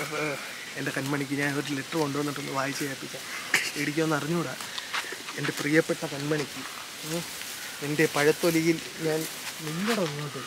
ഏഹ്, എൻ്റെ കൺമണിക്ക് ഞാൻ ഒരു ലെറ്റർ കൊണ്ടുവന്നിട്ടൊന്ന് വായിച്ച് കേൾപ്പിക്കാം പേടിക്കുമെന്ന് അറിഞ്ഞൂടാ എൻ്റെ പ്രിയപ്പെട്ട കൺമണിക്ക് ഉം, എൻ്റെ പഴത്തൊലിയിൽ ഞാൻ നിങ്ങളുടെ മുന്നോട്ട്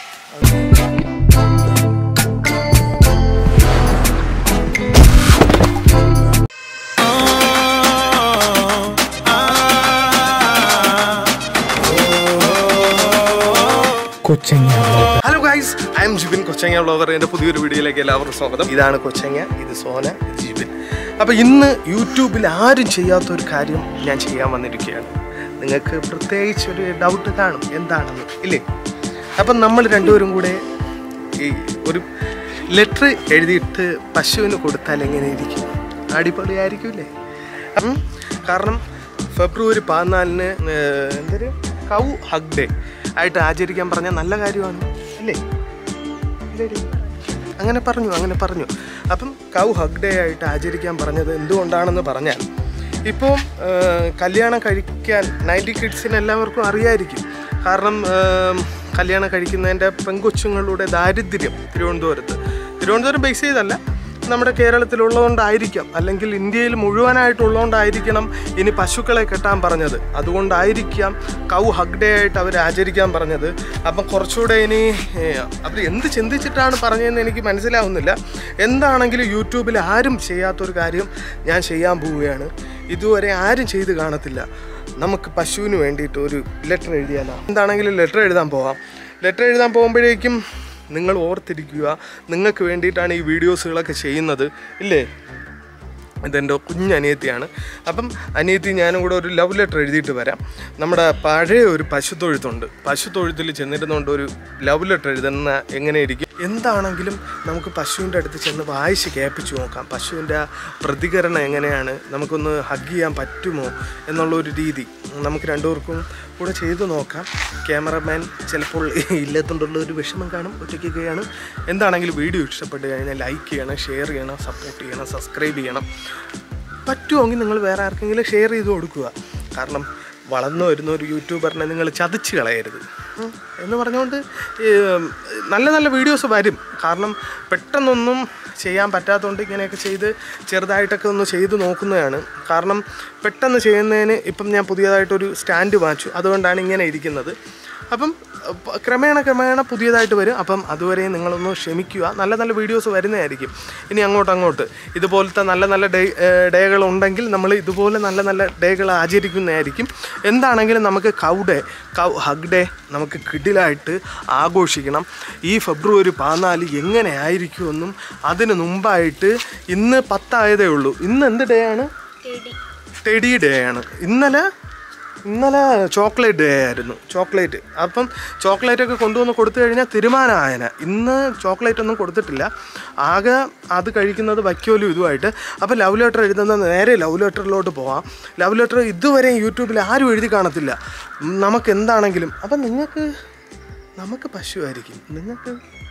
hello guys I am Jibin കൊച്ചങ്ങ വ്ളോഗർ എൻ്റെ പുതിയൊരു വീഡിയോയിലേക്ക് എല്ലാവർക്കും സ്വാഗതം ഇതാണ് കൊച്ചങ്ങ ഇത് സോന ഇത് ജിബിൻ അപ്പോൾ ഇന്ന് യൂട്യൂബിൽ ആരും ചെയ്യാത്ത ഒരു കാര്യം ഞാൻ ചെയ്യാൻ വന്നിരിക്കുകയാണ് നിങ്ങൾക്ക് പ്രത്യേകിച്ച് ഒരു ഡൗട്ട് കാണും എന്താണെന്ന് ഇല്ലേ അപ്പം നമ്മൾ രണ്ടുപേരും കൂടെ ഈ ഒരു ലെറ്റർ എഴുതിയിട്ട് പശുവിന് കൊടുത്താൽ എങ്ങനെ ഇരിക്കും അടിപൊളിയായിരിക്കില്ലേ ഉം. കാരണം ഫെബ്രുവരി പതിനാലിന് ഏഹ്, എന്തൊരു കൗ ഹഗ് ഡേ ആയിട്ട് ആചരിക്കാൻ പറഞ്ഞാൽ നല്ല കാര്യമാണ് അല്ലേ ഇല്ലേടി? അങ്ങനെ പറഞ്ഞു അങ്ങനെ പറഞ്ഞു അപ്പം കൗ ഹഗ് ഡേ ആയിട്ട് ആചരിക്കാൻ പറഞ്ഞത് എന്തുകൊണ്ടാണെന്ന് പറഞ്ഞാൽ ഇപ്പോൾ കല്യാണം കഴിക്കാൻ നയൻറ്റി കിഡ്സിന് എല്ലാവർക്കും അറിയായിരിക്കും കാരണം ഏം, കല്യാണം കഴിക്കുന്നതിൻ്റെ പെങ്കൊച്ചുങ്ങളുടെ ദാരിദ്ര്യം തിരുവനന്തപുരത്ത് തിരുവനന്തപുരം ബേസ് ചെയ്തല്ല നമ്മുടെ കേരളത്തിലുള്ളതുകൊണ്ടായിരിക്കാം അല്ലെങ്കിൽ ഇന്ത്യയിൽ മുഴുവനായിട്ടുള്ളതുകൊണ്ടായിരിക്കണം ഇനി പശുക്കളെ കെട്ടാൻ പറഞ്ഞത് അതുകൊണ്ടായിരിക്കാം കൗ ഹഗ് ഡേ ആയിട്ട് അവർ ആചരിക്കാൻ പറഞ്ഞത് അപ്പം കുറച്ചുകൂടെ ഇനി അവർ എന്ത് ചിന്തിച്ചിട്ടാണ് പറഞ്ഞതെന്ന് എനിക്ക് മനസ്സിലാവുന്നില്ല എന്താണെങ്കിലും യൂട്യൂബിൽ ആരും ചെയ്യാത്തൊരു കാര്യം ഞാൻ ചെയ്യാൻ പോവുകയാണ് ഇതുവരെ ആരും ചെയ്ത് കാണത്തില്ല നമുക്ക് പശുവിന് വേണ്ടിയിട്ട് ഒരു ലെറ്റർ എഴുതിയാലോ എന്താണെങ്കിലും ലെറ്റർ എഴുതാൻ പോവാം ലെറ്റർ എഴുതാൻ പോകുമ്പോഴേക്കും നിങ്ങൾ ഓർത്തിരിക്കുക നിങ്ങൾക്ക് വേണ്ടിയിട്ടാണ് ഈ വീഡിയോസുകളൊക്കെ ചെയ്യുന്നത് ഇല്ലേ ഇതെൻ്റെ കുഞ്ഞനിയത്തിയാണ് അപ്പം അനിയത്തി ഞാനും കൂടെ ഒരു ലവ് ലെറ്റർ എഴുതിയിട്ട് വരാം നമ്മുടെ പഴയ ഒരു പശുത്തൊഴുത്തുണ്ട് പശുത്തൊഴുത്തിൽ ചെന്നിരുന്നുകൊണ്ട് ഒരു ലവ് ലെറ്റർ എഴുതുന്ന എങ്ങനെ ഇരിക്കും എന്താണെങ്കിലും നമുക്ക് പശുവിൻ്റെ അടുത്ത് ചെന്ന് വായിച്ച് കേൾപ്പിച്ച് നോക്കാം പശുവിൻ്റെ പ്രതികരണം എങ്ങനെയാണ് നമുക്കൊന്ന് ഹഗ് ചെയ്യാൻ പറ്റുമോ എന്നുള്ള ഒരു രീതി നമുക്ക് രണ്ടുപേർക്കും കൂടെ ചെയ്തു നോക്കാം ക്യാമറമാൻ ചിലപ്പോൾ ഇല്ലാത്തതുകൊണ്ടുള്ള ഒരു വിഷമം കാണും ഒറ്റയ്ക്കൊക്കെയാണ് എന്താണെങ്കിലും വീഡിയോ ഇഷ്ടപ്പെട്ട് കഴിഞ്ഞാൽ ലൈക്ക് ചെയ്യണം ഷെയർ ചെയ്യണം സപ്പോർട്ട് ചെയ്യണം സബ്സ്ക്രൈബ് ചെയ്യണം പറ്റുമെങ്കിൽ നിങ്ങൾ വേറെ ആർക്കെങ്കിലും ഷെയർ ചെയ്ത് കൊടുക്കുക കാരണം വളർന്നു വരുന്ന ഒരു യൂട്യൂബറിനെ നിങ്ങൾ ചതിച്ച് കളയരുത് ഉം. എന്ന് പറഞ്ഞുകൊണ്ട് ഏം, നല്ല നല്ല വീഡിയോസ് വരും കാരണം പെട്ടെന്നൊന്നും ചെയ്യാൻ പറ്റാത്തതുകൊണ്ട് ഇങ്ങനെയൊക്കെ ചെയ്ത് ചെറുതായിട്ടൊക്കെ ഒന്ന് ചെയ്ത് നോക്കുന്നതാണ് കാരണം പെട്ടെന്ന് ചെയ്യുന്നതിന് ഇപ്പം ഞാൻ പുതിയതായിട്ടൊരു സ്റ്റാൻഡ് വാങ്ങിച്ചു അതുകൊണ്ടാണ് ഇങ്ങനെ ഇരിക്കുന്നത് അപ്പം പ- ക്രമേണ ക്രമേണ പുതിയതായിട്ട് വരും അപ്പം അതുവരെ നിങ്ങളൊന്ന് ക്ഷമിക്കുക നല്ല നല്ല വീഡിയോസ് വരുന്നതായിരിക്കും ഇനി അങ്ങോട്ട് അങ്ങോട്ട് ഇതുപോലത്തെ നല്ല നല്ല ഡേ ഡേകൾ ഉണ്ടെങ്കിൽ നമ്മൾ ഇതുപോലെ നല്ല നല്ല ഡേകൾ ആചരിക്കുന്നതായിരിക്കും എന്താണെങ്കിലും നമുക്ക് cow day cow hug day നമുക്ക് കിഡിലായിട്ട് ആഘോഷിക്കണം ഈ ഫെബ്രുവരി പതിനാല് എങ്ങനെ ആയിരിക്കുമെന്നും അതിന് മുമ്പായിട്ട് ഇന്ന് പത്തായതേ ഉള്ളൂ ഇന്ന് എന്ത് ഡേ ആണ് ടെഡി ഡേ ആണ് ഇന്നലെ ഇന്നലെ ചോക്ലേറ്റ് ഡേ ആയിരുന്നു ചോക്ലേറ്റ് അപ്പം ചോക്ലേറ്റ് ഒക്കെ കൊണ്ടുവന്ന് കൊടുത്തു കഴിഞ്ഞാൽ തീരുമാനമായന ഇന്ന് ചോക്ലേറ്റ് ഒന്നും കൊടുത്തിട്ടില്ല ആകെ അത് കഴിക്കുന്നത് വയ്ക്കോലും ഇതുമായിട്ട് അപ്പോൾ ലവ് ലെറ്റർ എഴുതുന്ന നേരെ ലവ് ലെറ്ററിലോട്ട് പോവാം ലവ് ലെറ്റർ ഇതുവരെ യൂട്യൂബിൽ ആരും എഴുതി കാണത്തില്ല ഉം, നമുക്ക് എന്താണെങ്കിലും അപ്പം നിങ്ങൾക്ക് നമുക്ക് പശുവായിരിക്കും നിങ്ങൾക്ക്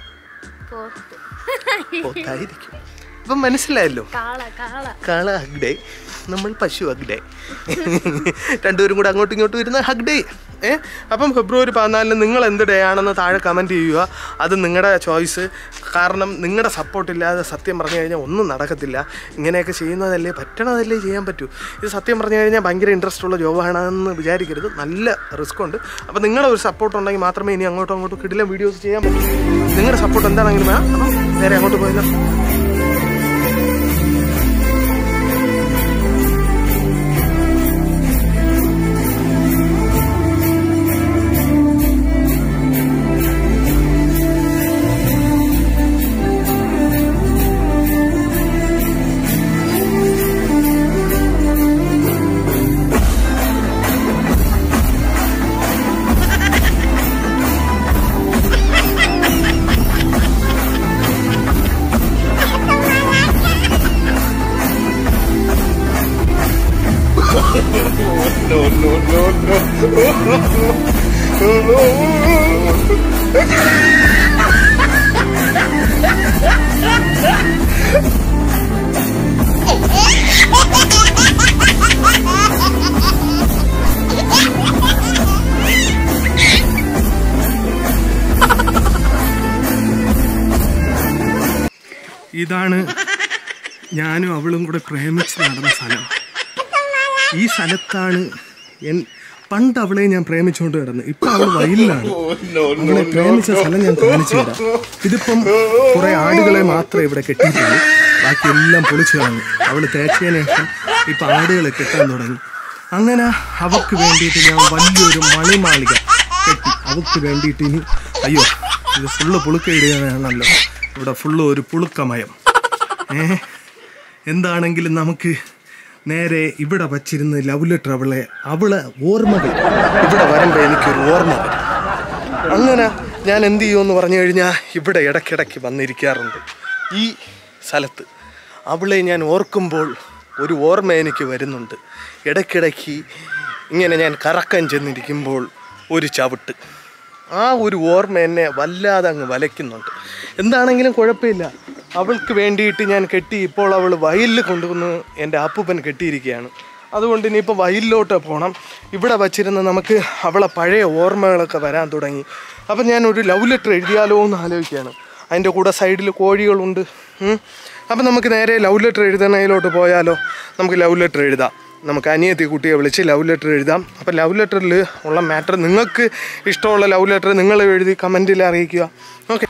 പോത്തായിരിക്കും അപ്പം മനസ്സിലായല്ലോ കാള കാള കാള ഹഗ് ഡേ നമ്മൾ പശു ഹഗ് ഡേ രണ്ടുപേരും കൂടെ അങ്ങോട്ടും ഇങ്ങോട്ടും ഇരുന്ന് ഹഗ് ഡേ ഏ അപ്പം ഫെബ്രുവരി പതിനാലിന് നിങ്ങൾ എന്ത് ഡേ ആണെന്ന് താഴെ കമൻറ്റ് ചെയ്യുക അത് നിങ്ങളുടെ ചോയ്സ് കാരണം നിങ്ങളുടെ സപ്പോർട്ട് ഇല്ലാതെ സത്യം പറഞ്ഞു കഴിഞ്ഞാൽ ഒന്നും നടക്കത്തില്ല ഇങ്ങനെയൊക്കെ ചെയ്യുന്നതല്ലേ പറ്റണതല്ലേ ചെയ്യാൻ പറ്റൂ ഇത് സത്യം പറഞ്ഞു കഴിഞ്ഞാൽ ഭയങ്കര ഇൻട്രസ്റ്റ് ഉള്ള ജോബാണെന്ന് വിചാരിക്കരുത് നല്ല റിസ്ക് ഉണ്ട് അപ്പോൾ നിങ്ങളുടെ ഒരു സപ്പോർട്ട് ഉണ്ടെങ്കിൽ മാത്രമേ ഇനി അങ്ങോട്ടും അങ്ങോട്ടും കിടിലം വീഡിയോസ് ചെയ്യാൻ പറ്റൂ നിങ്ങളുടെ സപ്പോർട്ട് എന്താണെങ്കിലും വേണം അപ്പം നേരെ അങ്ങോട്ട് പോയല്ലോ ഇതാണ് ഞാനും അവളും കൂടെ പ്രേമിച്ച് നടന്ന സ്ഥലം ഈ സ്ഥലത്താണ് എൻ പണ്ട് അവളെ ഞാൻ പ്രേമിച്ചുകൊണ്ട് കിടന്നു ഇപ്പൊ അവൾ വയലിലാണ് അവളെ പ്രേമിച്ച സ്ഥലം ഞാൻ കാണിച്ചു തരാം ഇതിപ്പം കുറെ ആടുകളെ മാത്രമേ ഇവിടെ കെട്ടിയിട്ടുള്ളൂ ബാക്കി എല്ലാം പൊളിച്ചു കളഞ്ഞു അവള് തേച്ചതിന് ശേഷം ഇപ്പൊ ആടുകളെ കെട്ടാൻ തുടങ്ങി അങ്ങനെ അവക്ക് വേണ്ടിയിട്ട് ഞാൻ വലിയൊരു മണിമാളിക കെട്ടി അവക്ക് വേണ്ടിയിട്ട് ഇനി അയ്യോ ഇത് ഫുള്ള് പുളുക്കയിടുകയാണല്ലോ ഇവിടെ ഫുള്ള് ഒരു പുളുക്കമയം ഏ എന്താണെങ്കിലും നമുക്ക് നേരെ ഇവിടെ വച്ചിരുന്ന് ലവ് ലെറ്റർ അവളെ അവളെ ഓർമ്മകൾ ഇവിടെ വരുമ്പോൾ എനിക്കൊരു ഓർമ്മ വരും അങ്ങനെ ഞാൻ എന്ത് ചെയ്യുമെന്ന് പറഞ്ഞു കഴിഞ്ഞാൽ ഇവിടെ ഇടയ്ക്കിടയ്ക്ക് വന്നിരിക്കാറുണ്ട് ഈ സ്ഥലത്ത് അവളെ ഞാൻ ഓർക്കുമ്പോൾ ഒരു ഓർമ്മ എനിക്ക് വരുന്നുണ്ട് ഇടയ്ക്കിടയ്ക്ക് ഇങ്ങനെ ഞാൻ കറക്കാൻ ചെന്നിരിക്കുമ്പോൾ ഒരു ചവിട്ട് ആ ഒരു ഓർമ്മ എന്നെ വല്ലാതെ അങ്ങ് വലയ്ക്കുന്നുണ്ട് എന്താണെങ്കിലും കുഴപ്പമില്ല അവൾക്ക് വേണ്ടിയിട്ട് ഞാൻ കെട്ടി ഇപ്പോൾ അവൾ വയലിൽ കൊണ്ടുവന്ന് എൻ്റെ അപ്പൂപ്പൻ കെട്ടിയിരിക്കുകയാണ് അതുകൊണ്ട് ഇനിയിപ്പോൾ വയലിലോട്ട് പോകണം ഇവിടെ വച്ചിരുന്ന് നമുക്ക് അവളെ പഴയ ഓർമ്മകളൊക്കെ വരാൻ തുടങ്ങി അപ്പം ഞാൻ ഒരു ലവ് ലെറ്റർ എഴുതിയാലോ എന്ന് ആലോചിക്കുകയാണ് അതിൻ്റെ കൂടെ സൈഡിൽ കോഴികളുണ്ട് ഉം. അപ്പം നമുക്ക് നേരെ ലവ് ലെറ്റർ എഴുതണതിലോട്ട് പോയാലോ നമുക്ക് ലവ് ലെറ്റർ എഴുതാം നമുക്ക് അനിയത്തി കുട്ടിയെ വിളിച്ച് ലവ് ലെറ്റർ എഴുതാം അപ്പം ലവ് ലെറ്ററിൽ ഉള്ള മാറ്റർ നിങ്ങൾക്ക് ഇഷ്ടമുള്ള ലവ് ലെറ്റർ നിങ്ങൾ എഴുതി കമൻറ്റിൽ അറിയിക്കുക ഓക്കെ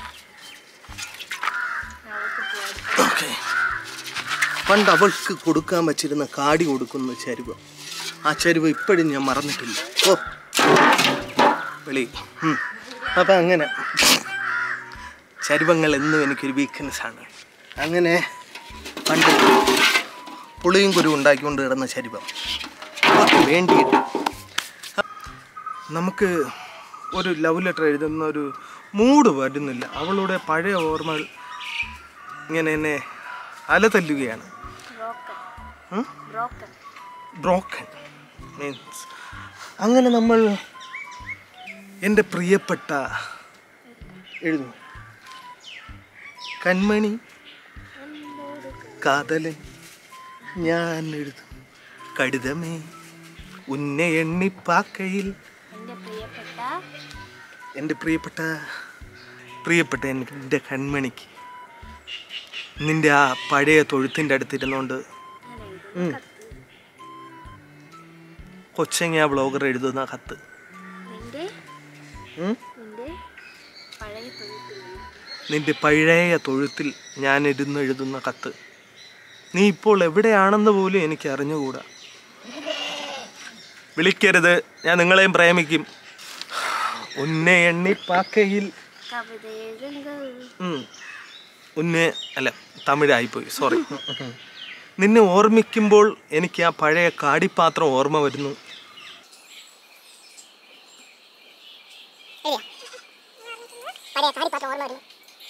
ഓക്കെ പണ്ട് അവൾക്ക് കൊടുക്കാൻ വച്ചിരുന്ന കാടി കൊടുക്കുന്ന ചരുവം ആ ചരുവം ഇപ്പോഴും ഞാൻ മറന്നിട്ടില്ല ഓ വിളി ഉം. അപ്പം അങ്ങനെ ചരുവങ്ങൾ എന്നും എനിക്കൊരു വീക്ക്നെസ് ആണ് അങ്ങനെ പണ്ട് പുളിയും കുരു ഉണ്ടാക്കിക്കൊണ്ട് കിടന്ന ചരുവം അവർക്ക് വേണ്ടിയിട്ട് നമുക്ക് ഒരു ലവ് ലെറ്റർ എഴുതുന്ന ഒരു മൂഡ് വരുന്നില്ല അവളുടെ പഴയ ഓർമ്മകൾ ഇങ്ങനെ എന്നെ അലതല്ലുകയാണ് ബ്രോക്കൺ മീൻസ് അങ്ങനെ നമ്മൾ എൻ്റെ പ്രിയപ്പെട്ട എഴുതും കൺമണി കാതലൻ ഞാൻ എഴുതും കടിതമേ ഉന്നെ എണ്ണിപ്പാക്കയിൽ എൻ്റെ പ്രിയപ്പെട്ട എൻ്റെ പ്രിയപ്പെട്ട പ്രിയപ്പെട്ട എൻ്റെ കൺമണിക്ക് നിന്റെ ആ പഴയ തൊഴുത്തിൻ്റെ അടുത്തിരുന്നുകൊണ്ട് ഉം. കൊച്ചങ്ങ ബ്ലോഗർ എഴുതുന്ന കത്ത് നിന്റെ ഉം? നിന്റെ പഴയ തൊഴുത്തിൽ നിന്റെ പഴയ തൊഴുത്തിൽ ഞാൻ ഇരുന്ന് എഴുതുന്ന കത്ത് നീ ഇപ്പോൾ എവിടെയാണെന്ന് പോലും എനിക്ക് അറിഞ്ഞുകൂടാ വിളിക്കരുത് ഞാൻ നിങ്ങളെയും പ്രേമിക്കും ഉന്നെ എണ്ണിപ്പാക്കയിൽ കവിതയെഴുതുകൾ ഉം. ഉന്നെ അല്ല തമിഴായിപ്പോയി സോറി നിന്നെ ഓർമ്മിക്കുമ്പോൾ എനിക്ക് ആ പഴയ കാടിപ്പാത്രം ഓർമ്മ വരുന്നു പഴയ കാടിപ്പാത്രം ഓർമ്മ വരുന്നു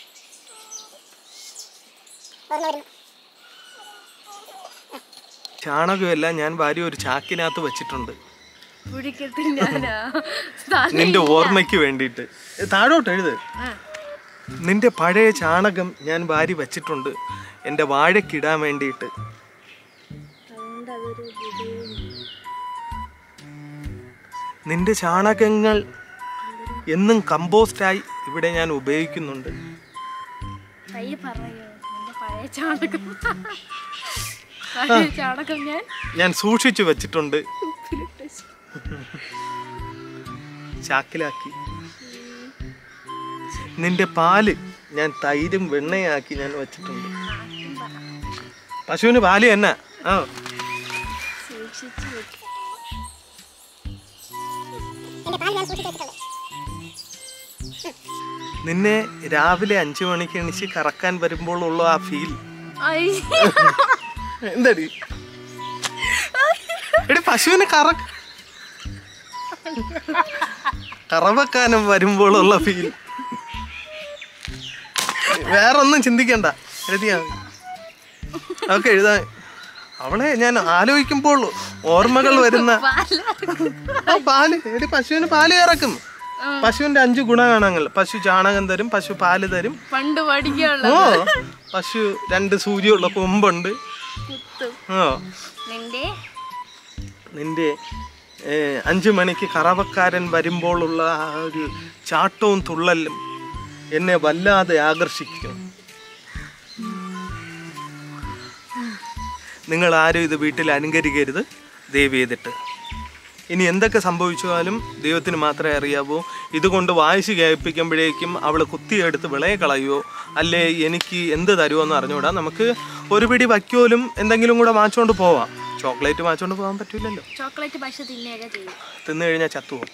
ഓർമ്മ വരുന്നു ചാണകമെല്ലാം ഞാൻ വാരി ഒരു ചാക്കിനകത്ത് വെച്ചിട്ടുണ്ട് പുഴിക്കത്ത് ഞാനാ സ്ഥാനം നിന്റെ ഓർമ്മയ്ക്ക് വേണ്ടിയിട്ട് ഏ, താഴോട്ട് എഴുത് നിന്റെ പഴയ ചാണകം ഞാൻ വാരി വച്ചിട്ടുണ്ട് എൻ്റെ വാഴക്കിടാൻ വേണ്ടിയിട്ട് അതുകൊണ്ട് അതൊരു വിധിയും നിന്റെ ചാണകങ്ങൾ എന്നും കമ്പോസ്റ്റായി ഇവിടെ ഞാൻ ഉപയോഗിക്കുന്നുണ്ട് പയ്യെ പറയോ നിന്റെ പഴയ ചാണകം പഴയ ചാണകം ഞാൻ ഞാൻ സൂക്ഷിച്ചു വെച്ചിട്ടുണ്ട് ഉപ്പിലിട്ട് വെച്ചു. ചാക്കിലാക്കി നിന്റെ പാല് ഞാൻ തൈരും വെണ്ണയാക്കി ഞാൻ വെച്ചിട്ടുണ്ട് പശുവിന് പാല് തന്നെ ആ സൂക്ഷിച്ചു വെക്കും എന്റെ പാൽ ഞാൻ സൂക്ഷിച്ചു വെച്ചിട്ടുണ്ട് നിന്നെ രാവിലെ അഞ്ചു മണിക്ക് എണിച്ച് കറക്കാൻ വരുമ്പോൾ ഉള്ള ആ ഫീൽ എന്താടി എടി പശുവിന് കറ കറവക്കാനും വരുമ്പോഴുള്ള ഫീൽ വേറെ ഒന്നും ചിന്തിക്കണ്ട എഴുതിയാ അവൾക്ക് എഴുതാൻ അവളെ ഞാൻ ആലോചിക്കുമ്പോൾ ഓർമ്മകൾ വരുന്ന ആ പാല് എടി പശുവിന് പാല് കറക്കും പശുവിന്റെ അഞ്ച് ഗുണഗണങ്ങൾ പശു ചാണകം തരും പശു പാല് തരും പണ്ട് പഠിക്കാനുള്ള ഓ പശു രണ്ട് സൂര്യയുള്ള കൊമ്പുണ്ട് കുത്തും ഓ നിന്റെ നിന്റെ ഏ, അഞ്ചു മണിക്ക് കറവക്കാരൻ വരുമ്പോഴുള്ള ആ ഒരു ചാട്ടവും തുള്ളലും എന്നെ വല്ലാതെ ആകർഷിക്കും നിങ്ങൾ ആരും ഇത് വീട്ടിൽ അനുകരിക്കരുത് ദയവ് ചെയ്തിട്ട് ഇനി എന്തൊക്കെ സംഭവിച്ചാലും ദൈവത്തിന് മാത്രമേ അറിയാവൂ ഇതുകൊണ്ട് വായിച്ച് കേൾപ്പിക്കുമ്പോഴേക്കും അവൾ കുത്തിയെടുത്ത് വിളയെ കളയുമോ അല്ലേ എനിക്ക് എന്ത് തരുമോ എന്ന് അറിഞ്ഞുകൂടാ നമുക്ക് ഒരു പിടി വയ്ക്കോലും എന്തെങ്കിലും കൂടെ വാങ്ങിച്ചുകൊണ്ട് പോവാം ചോക്ലേറ്റ് വാങ്ങിച്ചുകൊണ്ട് പോകാൻ പറ്റില്ലല്ലോ ചോക്ലേറ്റ് പക്ഷെ തിന്നുകയൊക്കെ ചെയ്യും തിന്നു കഴിഞ്ഞാൽ ചത്തുപോകും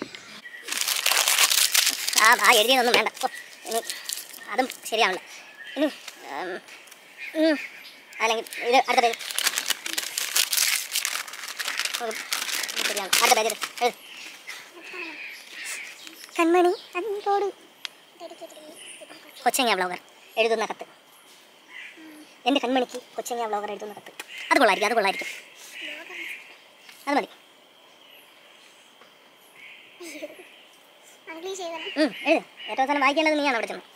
ആ ആ എഴുതിയതൊന്നും വേണ്ട ഓ, ഇനി അതും ശരിയാണല്ലോ ഇനി ഉം, ഉം, അല്ലെങ്കിൽ ഇത് അടുത്ത പേജ് ഉം, ശരിയാണ് അടുത്ത പേജ് എഴുത് കൺമണി അൻപോട് കൊച്ചങ്ങ വ്ളോഗർ എഴുതുന്ന കത്ത് എൻ്റെ കൺമണിക്ക് കൊച്ചങ്ങ വ്ളോഗർ എഴുതുന്ന കത്ത് അത് കൊള്ളായിരിക്കും അത് കൊള്ളായിരിക്കും അത് മതി ഇംഗ്ലീഷ് എഴുതണം ഉം, എഴുത് ഏറ്റവും അവസാനം വായിക്കേണ്ടത് നീയാണ് അവിടെ ചെന്ന്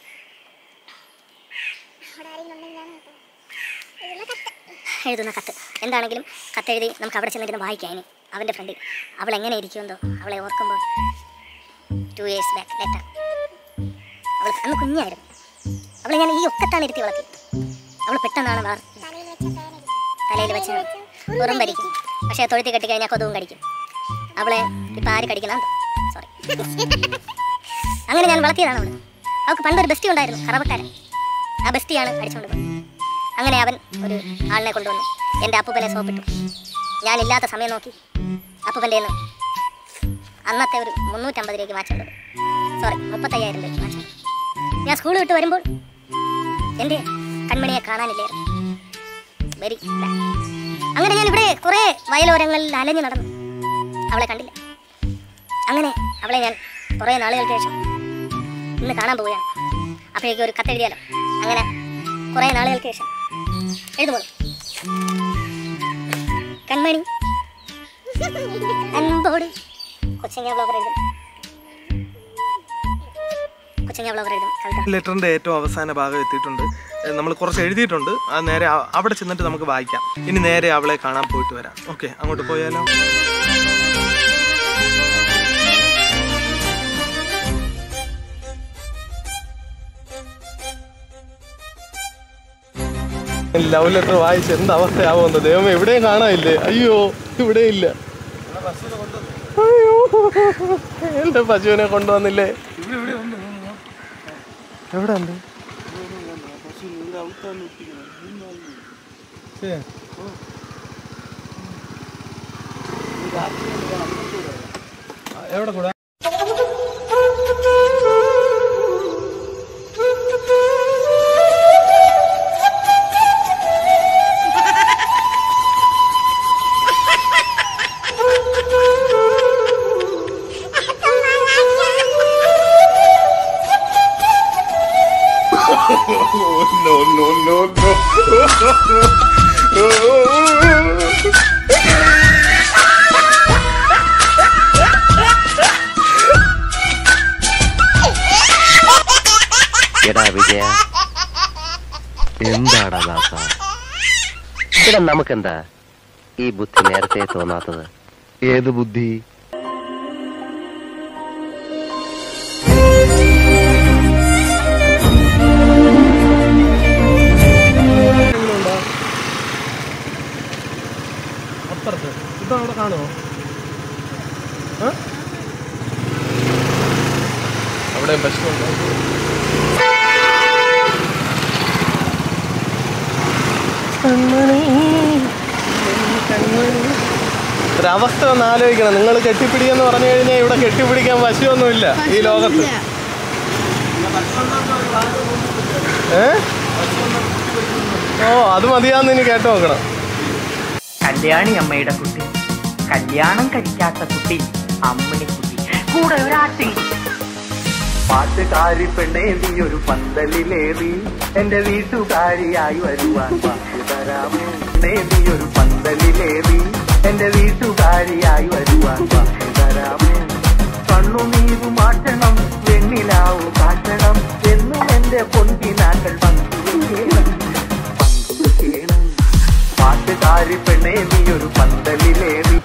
അവിടെ ആരെങ്കിലും ഉണ്ടെങ്കിൽ ഞാൻ നോക്കാം. എഴുതുന്ന കത്ത് എഴുതുന്ന കത്ത് എന്താണെങ്കിലും കത്തെഴുതി നമുക്ക് അവിടെ ചെന്നിരുന്ന് വായിക്കാം ഇനി അവൻ്റെ ഫ്രണ്ടിൽ അവൾ എങ്ങനെ ഇരിക്കുമെന്തോ അവളെ ഓർക്കുമ്പോൾ ടു ഇയേഴ്സ് ബാക്ക് ലെറ്റർ അവൾ അന്ന് കുഞ്ഞായിരുന്നു അവളെ ഞാൻ ഈ ഒക്കത്താണ് ഇരുത്തി വളർത്തി അവൾ പെട്ടെന്നാണ് വളർ തലയിൽ വെച്ച പേനരിക്കും തലയിൽ വെച്ച് വെറും ഭരിക്കും പക്ഷേ തൊഴുത്തി കെട്ടി കഴിഞ്ഞാൽ കൊതുവും കടിക്കും അവളെ ഇപ്പം ആര് കടിക്കണം സോറി അങ്ങനെ ഞാൻ വളർത്തിയതാണ് അവൾ അവൾക്ക് പണ്ടൊരു ബെസ്റ്റി ഉണ്ടായിരുന്നു കറവക്കാരൻ ആ ബെസ്റ്റിയാണ് അടിച്ചുകൊണ്ട് പോയത് അങ്ങനെ അവൻ ഒരു ആളിനെ കൊണ്ടുവന്നു എൻ്റെ അപ്പൂപ്പനെ സോപ്പിട്ടു ഞാനില്ലാത്ത സമയം നോക്കി അപ്പൂപ്പൻ്റെ നിന്ന് അന്നത്തെ ഒരു മുന്നൂറ്റമ്പത് രൂപയ്ക്ക് വാച്ചുണ്ട് സോറി മുപ്പത്തയ്യായിരം രൂപയ്ക്ക് വാച്ചുണ്ട് ഞാൻ സ്കൂൾ വിട്ട് വരുമ്പോൾ എൻ്റെ കൺമണിയെ കാണാനില്ലായിരുന്നു വെരി അങ്ങനെ ഞാൻ ഇവിടെ കുറേ വയലോരങ്ങളിൽ അലഞ്ഞു നടന്നു അവളെ കണ്ടില്ല അങ്ങനെ അവളെ ഞാൻ കുറേ നാളുകൾക്ക് ശേഷം ഇന്ന് കാണാൻ പോവുകയാണ് അപ്പോഴേക്കും ഒരു കത്തെഴുതിയാലോ അങ്ങനെ കുറേ നാളുകൾക്ക് ശേഷം എഴുതുമോ കൺമണി അൻപോട് കൊച്ചങ്ങ ബ്ലോഗർ എഴുതും കൊച്ചങ്ങ ബ്ലോഗർ എഴുതും കവിത ലെറ്ററിന്റെ ഏറ്റവും അവസാന ഭാഗം എത്തിയിട്ടുണ്ട് നമ്മൾ കുറച്ച് എഴുതിയിട്ടുണ്ട് അത് നേരെ അ- അവിടെ ചെന്നിട്ട് നമുക്ക് വായിക്കാം ഇനി നേരെ അവളെ കാണാൻ പോയിട്ട് വരാം ഓക്കെ അങ്ങോട്ട് പോയാലോ ലവ് ലെറ്റർ വായിച്ച് എന്ത് അവസ്ഥയാവുമെന്ന് ദൈവം എവിടെയും കാണാനില്ലേ അയ്യോ ഇവിടെ ഇല്ല അയ്യോ എന്റെ പശുവിനെ കൊണ്ടുവന്നില്ലേ എവിടെ ഉണ്ട് ശരി. ആ, എവിടെ കൂടാ എടാ വിജയ എന്താടാ ദാസ ഇവിടെ നമുക്കെന്താ ഈ ബുദ്ധി നേരത്തെ തോന്നാത്തത് ഏത് ബുദ്ധി എങ്ങനെയുണ്ടോ അപ്പുറത്ത് ഇപ്പൊ അവിടെ കാണുമോ ആ? അവിടെ പ്രശ്നമുണ്ടോ കൺമണി, കൺമണി. ഒരവസ്ഥ ഒന്ന് ആലോചിക്കണം നിങ്ങൾ കെട്ടിപ്പിടിയെന്ന് പറഞ്ഞു കഴിഞ്ഞാൽ ഇവിടെ കെട്ടിപ്പിടിക്കാൻ പശുവൊന്നുമില്ല ഈ ലോകത്ത് ഏ ഓ അത് മതിയാന്ന് ഇനി കേട്ട് നോക്കണം കല്യാണി അമ്മയുടെ കുട്ടി കല്യാണം കഴിക്കാത്ത കുട്ടി അമ്മണി കുട്ടി കൂടെ ഒരാട്ടി പാട്ടുകാരി പെണ്ണേ നീ ഒരു പന്തലിലേറി എന്റെ വീട്ടുകാരിയായി വരുവാൻ വാക്ക് തരാമോ നേ നീ ഒരു പന്തലിലേറി എന്റെ വീട്ടുകാരിയായി വരുവാൻ വാക്ക് തരാമോ കണ്ണുനീരു മാറ്റണം വെണ്ണിലാവു കാട്ടണം എന്നും എന്റെ പൊൻകിനാക്കൾ പങ്കുവയ്ക്കണം പങ്കുവയ്ക്കണം പാട്ടുകാരി പെണ്ണേ നീ ഒരു പന്തലിലേറി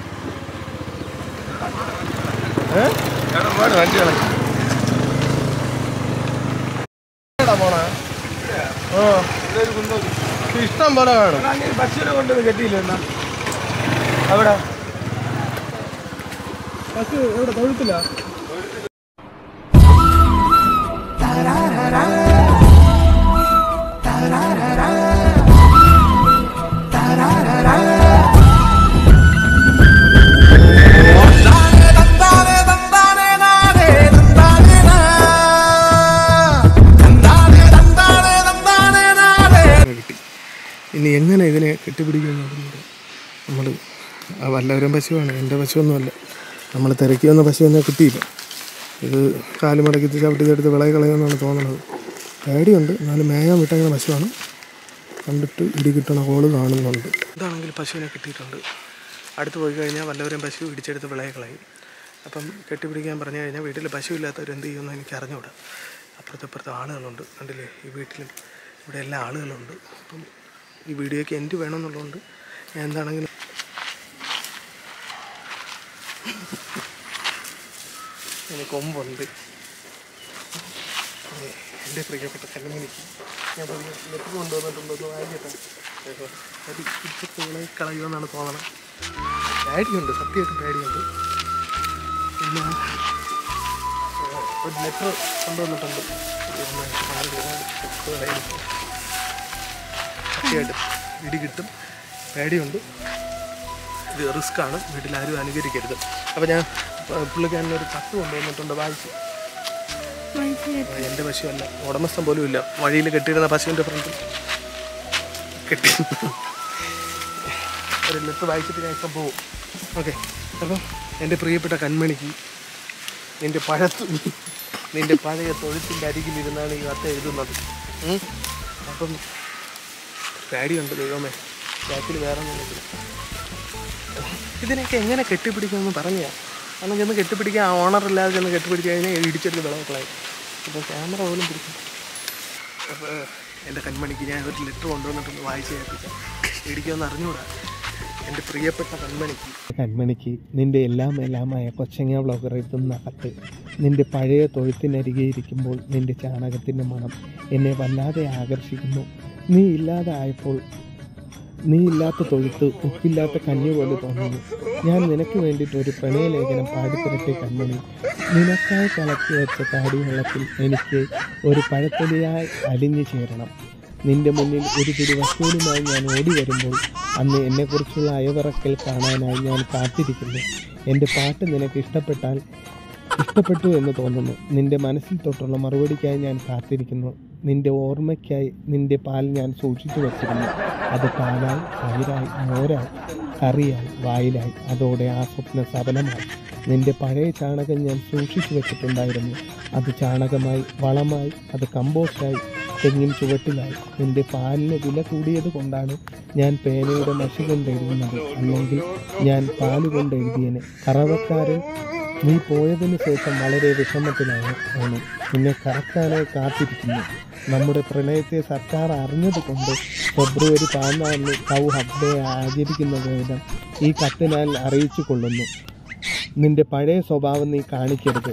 ഏ? എവിടെ പോണ് വണ്ടികളെ? എവിടാ പോണെ? ഓ ഇഷ്ടം പോലെ കാണും പശുവിനെ കൊണ്ടൊന്നും കെട്ടിയില്ല എന്നാ അവിടെ പശു എവിടെ തൊഴുത്തില്ല കിട്ടി ഇനി എങ്ങനെ ഇതിനെ കെട്ടിപ്പിടിക്കുമെന്ന് നമ്മൾ വല്ലവരും പശുവാണ് എൻ്റെ പശുവൊന്നുമല്ല നമ്മൾ തിരക്കി വന്ന പശുവൊന്നും കിട്ടിയില്ല ഇത് കാലുമടക്കി ചവിട്ടി എടുത്ത് വിളയി കളയുമെന്നാണ് തോന്നുന്നത് പേടിയുണ്ട് എന്നാലും മേയാൻ വിട്ടങ്ങനെ പശുവാണ് കണ്ടിട്ട് ഇടി കിട്ടണ കോള് കാണുന്നുണ്ട് ഇതാണെങ്കിൽ പശുവിനെ കിട്ടിയിട്ടുണ്ട് അടുത്ത് പോയി കഴിഞ്ഞാൽ വല്ലവരും പശു ഇടിച്ചെടുത്ത് വിളയെ കളയും അപ്പം കെട്ടിപ്പിടിക്കാൻ പറഞ്ഞു കഴിഞ്ഞാൽ വീട്ടിൽ പശു ഇല്ലാത്തവർ എന്ത് ചെയ്യുമെന്ന് എനിക്ക് അറിഞ്ഞുകൂടാ അപ്പുറത്തെ ഇപ്പുറത്തെ ആളുകളുണ്ട് കണ്ടില്ലേ ഈ വീട്ടിലും ഇവിടെ എല്ലാ ആളുകളുണ്ട് അപ്പം ഈ വീഡിയോയ്ക്ക് എൻഡ് വേണമെന്നുള്ളതുകൊണ്ട് ഞാൻ എന്താണെങ്കിലും എനിക്ക് കൊമ്പുണ്ട് ഏ, എൻ്റെ പ്രിയപ്പെട്ട കണ്ണുമണിക്ക് ഞാൻ പറഞ്ഞു ലെറ്റർ കൊണ്ടുവന്നിട്ടുണ്ടോ എന്ന് വാങ്ങിയിട്ടാണ് അത് ഇപ്പോഴത്തെ വിളയെ കളയുമെന്നാണ് തോന്നണം പേടിയുണ്ട് സത്യമായിട്ടും പേടിയുണ്ട് പിന്നെ ഏ, ഒരു ലെറ്റർ കൊണ്ടുവന്നിട്ടുണ്ട് ഒന്ന് നാല് വിളയിൽ സത്യമായിട്ടും ഇടി കിട്ടും പേടിയുണ്ട് ഇത് റിസ്ക് ആണ് വീട്ടിൽ ആരും അനുകരിക്കരുത് അപ്പോൾ ഞാൻ പ- പുള്ളിക്കാരന് ഒരു കത്ത് കൊണ്ടുവന്നിട്ടുണ്ട് വായിച്ചു എൻ്റെ പശുവല്ല ഉടമസ്ഥൻ പോലും ഇല്ല വഴിയിൽ കെട്ടിയിരുന്ന പശുവിൻ്റെ ഫ്രണ്ടിൽ കെട്ടി ഒരു ലെറ്റർ വായിച്ചിട്ട് ഞാൻ ഇപ്പം പോകും ഓക്കെ അപ്പം എൻ്റെ പ്രിയപ്പെട്ട കൺമണിക്ക് നിൻ്റെ പഴത്തു നിൻ്റെ പഴയ തൊഴുത്തിൻ്റെ അരികിലിരുന്നാണ് ഈ കത്ത് എഴുതുന്നത് ഉം? അപ്പം പേടിയുണ്ട് ദൈവമേ ബാക്കിൽ വേറെ ഒന്നും ഇതിനൊക്കെ എങ്ങനെ കെട്ടിപ്പിടിക്കുമെന്ന് പറഞ്ഞാ കാരണം ചെന്ന് കെട്ടിപ്പിടിക്കാൻ ഓണർ ഇല്ലാതെ ചെന്ന് കെട്ടിപ്പിടിച്ച് കഴിഞ്ഞാൽ ഇടിച്ചെടുത്ത് വിളവക്കളായി അപ്പോൾ ക്യാമറ പോലും പിടിക്കും അപ്പോൾ എൻ്റെ കൺമണിക്ക് ഞാൻ ഒരു ലെറ്റർ കൊണ്ടുവന്നിട്ടൊന്ന് വായിച്ച് കേൾപ്പിക്കാം ഇടിക്കുമെന്ന് അറിഞ്ഞുകൂടാ എൻ്റെ പ്രിയപ്പെട്ട കൺമണിക്ക് കൺമണിക്ക് നിന്റെ എല്ലാം എല്ലാമായ കൊച്ചങ്ങ വ്ളോഗർ എഴുതുന്ന കത്ത് നിന്റെ പഴയ തൊഴുത്തിനരികെ ഇരിക്കുമ്പോൾ നിന്റെ ചാണകത്തിൻ്റെ മണം എന്നെ വല്ലാതെ ആകർഷിക്കുന്നു നീ ഇല്ലാതായപ്പോൾ നീ ഇല്ലാത്ത തൊഴുത്ത് ഉപ്പില്ലാത്ത കഞ്ഞി പോലെ തോന്നുന്നു ഞാൻ നിനക്ക് വേണ്ടിയിട്ട് ഒരു പ്രണയലേഖനം പാടിത്തരട്ടെ കൺമണി നിനക്കായി കലക്കി വെച്ച കാടിവെള്ളത്തിൽ എനിക്ക് ഒരു പഴത്തൊലിയായി അലിഞ്ഞു ചേരണം നിന്റെ മുന്നിൽ ഒരു പിടി വസ്തുവിനുമായി ഞാൻ ഓടി വരുമ്പോൾ അന്ന് എന്നെക്കുറിച്ചുള്ള അയവിറക്കൽ കാണാനായി ഞാൻ കാത്തിരിക്കുന്നു എൻ്റെ പാട്ട് നിനക്ക് ഇഷ്ടപ്പെട്ടാൽ ഇഷ്ടപ്പെട്ടു എന്ന് തോന്നുന്നു നിന്റെ മനസ്സിൽ തൊട്ടുള്ള മറുപടിക്കായി ഞാൻ കാത്തിരിക്കുന്നു നിന്റെ ഓർമ്മയ്ക്കായി നിന്റെ പാൽ ഞാൻ സൂക്ഷിച്ചു വച്ചിരുന്നു അത് പാലായി തൈരായി മോരായി കറിയായി വായിലായി അതോടെ ആ സ്വപ്ന സഫലമായി നിന്റെ പഴയ ചാണകം ഞാൻ സൂക്ഷിച്ചു വെച്ചിട്ടുണ്ടായിരുന്നു അത് ചാണകമായി വളമായി അത് കമ്പോസ്റ്റായി തെങ്ങിൻ ചുവട്ടിലായി നിന്റെ പാലിന് വില കൂടിയത് കൊണ്ടാണ് ഞാൻ പേനയുടെ മഷി കൊണ്ട് എഴുതുന്നത് അല്ലെങ്കിൽ ഞാൻ പാല് കൊണ്ട് എഴുതിയന് കറവക്കാരൻ നീ പോയതിനു ശേഷം വളരെ വിഷമത്തിലാണ് ആണ് നിന്നെ കറക്കാനായി കാത്തിരിക്കുന്നു നമ്മുടെ പ്രണയത്തെ സർക്കാർ അറിഞ്ഞതുകൊണ്ട് ഫെബ്രുവരി പതിനാലിന് കൗ ഹബ് ഡേ ആചരിക്കുന്ന വിധം ഈ കത്തിനാൽ അറിയിച്ചു കൊള്ളുന്നു നിന്റെ പഴയ സ്വഭാവം നീ കാണിക്കരുത്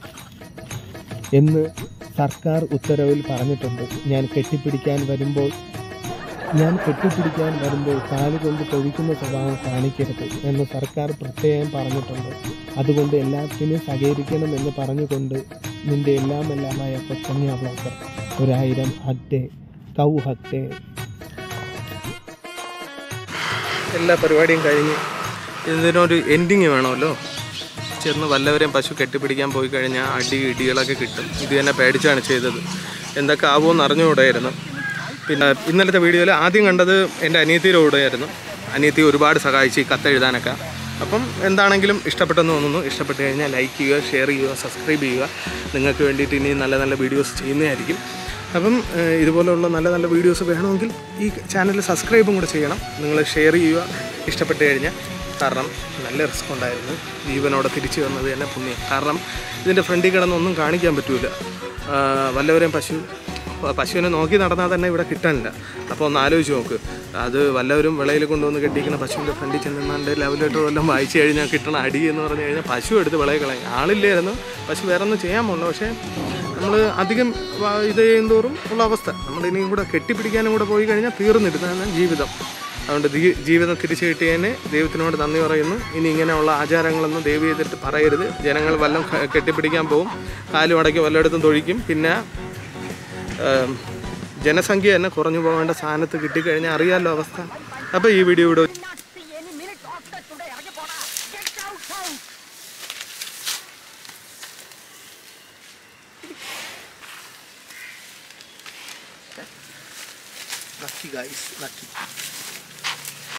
എന്ന് സർക്കാർ ഉത്തരവിൽ പറഞ്ഞിട്ടുണ്ട് ഞാൻ കെട്ടിപ്പിടിക്കാൻ വരുമ്പോൾ ഞാൻ കെട്ടിപ്പിടിക്കാൻ വരുമ്പോൾ കാലുകൊണ്ട് തൊഴിക്കുന്ന സ്വഭാവം കാണിക്കരുത് എന്ന് സർക്കാർ പ്രത്യേകം പറഞ്ഞിട്ടുണ്ട് അതുകൊണ്ട് എല്ലാത്തിനും സഹകരിക്കണം എന്ന് പറഞ്ഞുകൊണ്ട് നിന്റെ എല്ലാം എല്ലാമായ കൊച്ചങ്ങ ബ്ലോക്കർ ഒരായിരം ഹഗ്ഡേ കൗ ഹഗ്ഡേ എല്ലാ പരിപാടിയും കഴിഞ്ഞ് ഇതിനൊരു എൻഡിങ് വേണമല്ലോ ചെന്ന് വല്ലവരെയും പശു കെട്ടിപ്പിടിക്കാൻ പോയി കഴിഞ്ഞാൽ അടി ഇടികളൊക്കെ കിട്ടും ഇത് തന്നെ പേടിച്ചാണ് ചെയ്തത് എന്തൊക്കെ ആവുമെന്ന് അറിഞ്ഞുകൂടായിരുന്നു പിന്നെ ഇന്നലത്തെ വീഡിയോയിൽ ആദ്യം കണ്ടത് എൻ്റെ അനിയത്തിയുടെ കൂടെയായിരുന്നു അനിയത്തി ഒരുപാട് സഹായിച്ച് ഈ കത്തെഴുതാനൊക്കെ അപ്പം എന്താണെങ്കിലും ഇഷ്ടപ്പെട്ടെന്ന് തോന്നുന്നു ഇഷ്ടപ്പെട്ട് കഴിഞ്ഞാൽ ലൈക്ക് ചെയ്യുക ഷെയർ ചെയ്യുക സബ്സ്ക്രൈബ് ചെയ്യുക നിങ്ങൾക്ക് വേണ്ടിയിട്ട് ഇനി നല്ല നല്ല വീഡിയോസ് ചെയ്യുന്നതായിരിക്കും അപ്പം ഏഹ്, ഇതുപോലുള്ള നല്ല നല്ല വീഡിയോസ് വേണമെങ്കിൽ ഈ ചാനൽ സബ്സ്ക്രൈബും കൂടെ ചെയ്യണം നിങ്ങൾ ഷെയർ ചെയ്യുക ഇഷ്ടപ്പെട്ട് കഴിഞ്ഞാൽ കാരണം നല്ല റിസ്ക് ഉണ്ടായിരുന്നു ജീവനോടെ തിരിച്ചു വന്നത് തന്നെ പുണ്യം കാരണം ഇതിൻ്റെ ഫ്രണ്ടിൽ കിടന്നൊന്നും കാണിക്കാൻ പറ്റൂല വല്ലവരെയും പശു പ- പശുവിനെ നോക്കി നടന്നാൽ തന്നെ ഇവിടെ കിട്ടാനില്ല അപ്പോൾ ഒന്ന് ആലോചിച്ച് നോക്ക് അത് വല്ലവരും വിളയിൽ കൊണ്ടുവന്ന് കെട്ടിക്കുന്ന പശുവിൻ്റെ ഫ്രണ്ടിൽ ചെന്നിട്ട് ലവ് ലെറ്റർ വല്ലതും വായിച്ചു കഴിഞ്ഞാൽ കിട്ടണ അടി എന്ന് പറഞ്ഞു കഴിഞ്ഞാൽ പശു എടുത്ത് വിളയിൽ കളയും ആളില്ലായിരുന്നു പശു വേറെ ഒന്നും ചെയ്യാൻ പോകുന്നു പക്ഷേ നമ്മൾ അധികം വ- ഇത് ചെയ്യുന്തോറും ഉള്ള അവസ്ഥ നമ്മൾ ഇനിയും കൂടെ കെട്ടിപ്പിടിക്കാനും കൂടെ പോയി കഴിഞ്ഞാൽ തീർന്നിരുന്നതാണ് ജീവിതം അതുകൊണ്ട് ദീ- ജീവിതം തിരിച്ചു കിട്ടിയതിന് ദൈവത്തിനോട് നന്ദി പറയുന്നു ഇനി ഇങ്ങനെയുള്ള ആചാരങ്ങളൊന്നും ദൈവം ചെയ്തിട്ട് പറയരുത് ജനങ്ങൾ വല്ലം ക- കെട്ടിപ്പിടിക്കാൻ പോകും കാലും അടക്കി വല്ലയിടത്തും തൊഴിക്കും പിന്നെ ഏം, ജനസംഖ്യ തന്നെ കുറഞ്ഞു പോകേണ്ട സ്ഥാനത്ത് കിട്ടിക്കഴിഞ്ഞാൽ അറിയാമല്ലോ അവസ്ഥ അപ്പോൾ ഈ വീഡിയോ ഇവിടെ ലക്കി ഗൈസ് ലക്കി